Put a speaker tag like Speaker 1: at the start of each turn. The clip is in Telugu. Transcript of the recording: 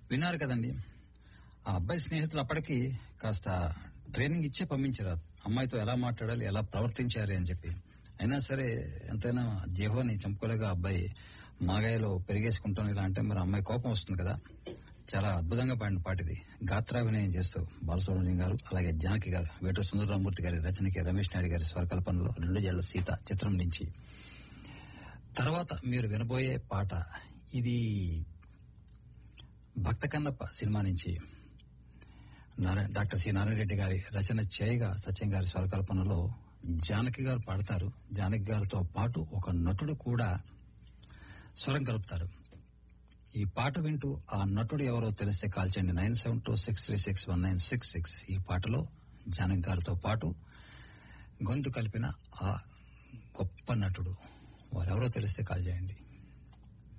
Speaker 1: విన్నారు కదండి ఆ అబ్బాయి స్నేహితులు అప్పటికి కాస్త ట్రైనింగ్ ఇచ్చే పంపించారు అమ్మాయితో ఎలా మాట్లాడాలి ఎలా ప్రవర్తించాలి అని చెప్పి అయినా సరే ఎంతైనా జీవాన్ని చంపుకోలేక ఆ అబ్బాయి మాగాయలో పెరిగేసుకుంటాను ఇలా అంటే మరి అమ్మాయి కోపం వస్తుంది కదా చాలా అద్భుతంగా పాడిన పాటిది గాత్రాభినయం చేస్తూ బాలసుబ్రహ్మణ్యం గారు అలాగే జానకి గారు వేటూరు సుందరరామూర్తి గారి రచనకి రమేష్ నాయుడు గారి స్వరకల్పనలో రెండు జళ్ల సీత చిత్రం నుంచి తర్వాత మీరు వినబోయే పాట ఇది భక్త కన్నప్ప సినిమా నుంచి నారా- డాక్టర్ సి నారాయణ రెడ్డి గారి రచన చేయగా సత్యం గారి స్వరకల్పనలో జానకి గారు పాడతారు జానకి గారితో పాటు ఒక నటుడు కూడా స్వరం కలుపుతారు ఈ పాట వింటూ ఆ నటుడు ఎవరో తెలిస్తే కాల్ చేయండి nine seven two six three six one nine six six ఈ పాటలో జానకి గారితో పాటు గొంతు కలిపిన ఆ గొప్ప నటుడు వారెవరో తెలిస్తే కాల్ చేయండి